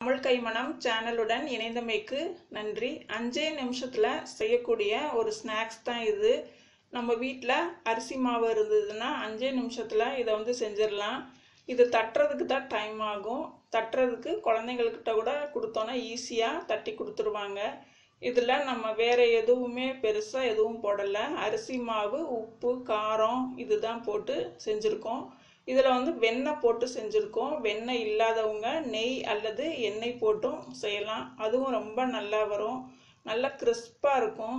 தமிழ் கைமணம் சேனலுடன் இணைந்தமைக்கு நன்றி அஞ்சே நிமிஷத்தில் செய்யக்கூடிய ஒரு ஸ்நாக்ஸ் தான் இது நம்ம வீட்டில் அரிசி மாவு இருந்ததுன்னா அஞ்சே நிமிஷத்தில் இதை வந்து செஞ்சிடலாம் இது தட்டுறதுக்கு தான் டைம் ஆகும் தட்டுறதுக்கு குழந்தைங்கள்கிட்ட கூட கொடுத்தோன்னா ஈஸியாக தட்டி கொடுத்துருவாங்க இதில் நம்ம வேறு எதுவுமே பெருசாக எதுவும் போடலை அரிசி மாவு உப்பு காரம் இதுதான் போட்டு செஞ்சுருக்கோம் இதில் வந்து வெண்ணெய் போட்டு செஞ்சுருக்கோம் வெண்ணெய் இல்லாதவங்க நெய் அல்லது எண்ணெய் போட்டும் செய்யலாம் அதுவும் ரொம்ப நல்லா வரும் நல்லா கிறிஸ்பாக இருக்கும்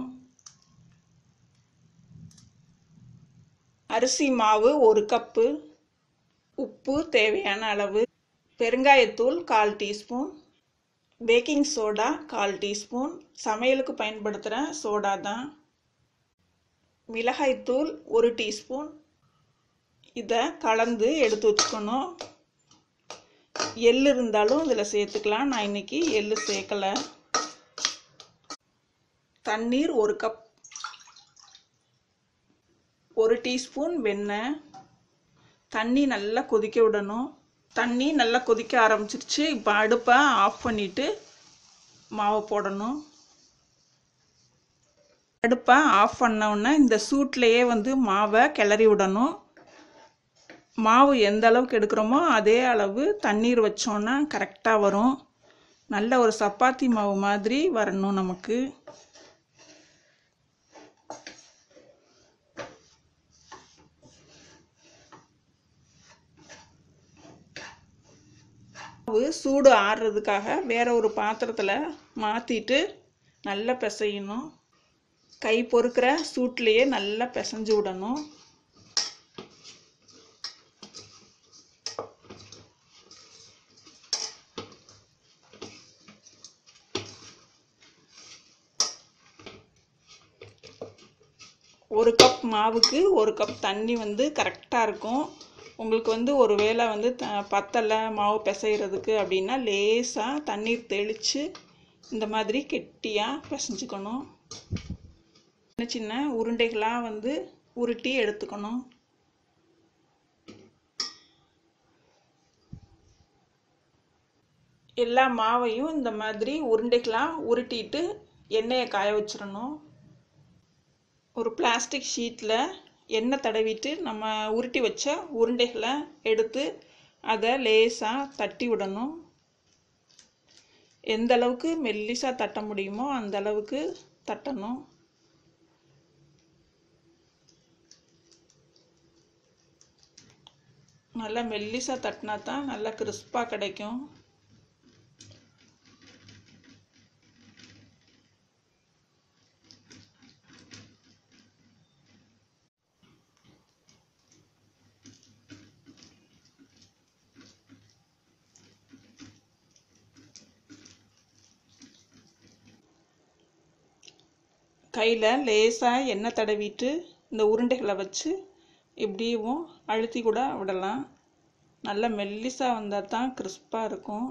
அரிசி மாவு ஒரு கப்பு உப்பு தேவையான அளவு பெருங்காயத்தூள் கால் டீஸ்பூன் பேக்கிங் சோடா கால் டீஸ்பூன் சமையலுக்கு பயன்படுத்துகிற சோடா தான் மிளகாய்த்தூள் ஒரு டீஸ்பூன் இதை கலந்து எடுத்து வச்சுக்கணும் எள் இருந்தாலும் இதில் சேர்த்துக்கலாம் நான் இன்றைக்கி எள் சேர்க்கலை தண்ணீர் ஒரு கப் ஒரு டீஸ்பூன் வெண்ணெய் தண்ணி நல்லா கொதிக்க விடணும் தண்ணி நல்லா கொதிக்க ஆரம்பிச்சிருச்சு இப்போ அடுப்பை ஆஃப் பண்ணிவிட்டு மாவு போடணும் அடுப்பை ஆஃப் பண்ணோன்னே இந்த சூட்லேயே வந்து மாவை கிளறி விடணும் மாவு எந்த அளவுக்கு எடுக்கிறோமோ அதே அளவு தண்ணீர் வச்சோன்னா கரெக்டாக வரும் நல்ல ஒரு சப்பாத்தி மாவு மாதிரி வரணும் நமக்கு மாவு சூடு ஆறுறதுக்காக வேற ஒரு பாத்திரத்தில் மாற்றிட்டு நல்லா பிசையணும் கை பொறுக்கிற சூட்லேயே நல்லா பிசைஞ்சு விடணும் ஒரு கப் மாவுக்கு ஒரு கப் தண்ணி வந்து கரெக்டாக இருக்கும் உங்களுக்கு வந்து ஒரு வேளை வந்து த பத்தலை மாவு பிசைகிறதுக்கு அப்படின்னா லேசாக தண்ணீர் தெளித்து இந்த மாதிரி கெட்டியாக பிசைஞ்சுக்கணும் சின்ன சின்ன உருண்டைகளாக வந்து உருட்டி எடுத்துக்கணும் எல்லா மாவையும் இந்த மாதிரி உருண்டைகளாக உருட்டிட்டு எண்ணெயை காய வச்சிடணும் ஒரு பிளாஸ்டிக் ஷீட்டில் எண்ணெய் தடவிட்டு நம்ம உருட்டி வச்ச உருண்டைகளை எடுத்து அதை லேசாக தட்டி விடணும் எந்த அளவுக்கு மெல்லிசாக தட்ட முடியுமோ அந்த அளவுக்கு தட்டணும் நல்லா மெல்லிசாக தட்டினா தான் நல்லா கிறிஸ்பாக கிடைக்கும் கையில் லேசாக எண்ணெய் தடவிட்டு இந்த உருண்டைகளை வச்சு இப்படியும் அழுத்தி கூட விடலாம் நல்லா மெல்லிசாக வந்தால் தான் கிறிஸ்பாக இருக்கும்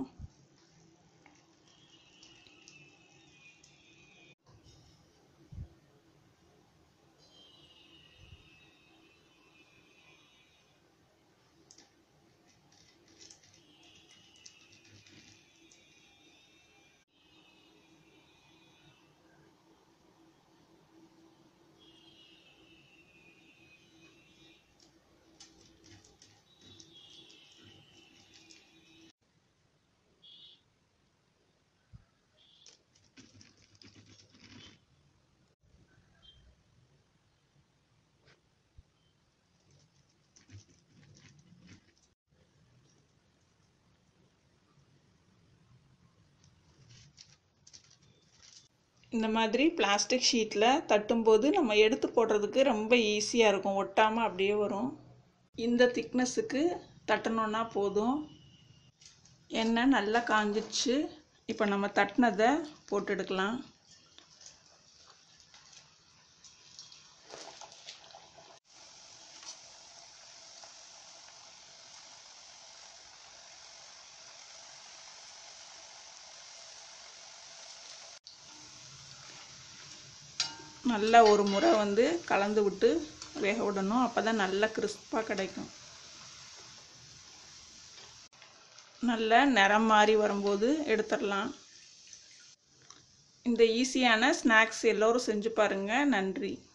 இந்த மாதிரி பிளாஸ்டிக் ஷீட்டில் தட்டும்போது நம்ம எடுத்து போடுறதுக்கு ரொம்ப ஈஸியாக இருக்கும் ஒட்டாமல் அப்படியே வரும் இந்த திக்னஸுக்கு தட்டணுன்னா போதும் எண்ணெய் நல்லா காஞ்சிடுச்சு இப்போ நம்ம தட்டினதை போட்டு எடுக்கலாம் நல்லா ஒரு முறை வந்து கலந்து விட்டு வேக விடணும் அப்போ தான் நல்லா கிறிஸ்பாக கிடைக்கும் நல்ல நிறம் மாறி வரும்போது எடுத்துடலாம் இந்த ஈஸியான ஸ்நாக்ஸ் எல்லோரும் செஞ்சு பாருங்கள் நன்றி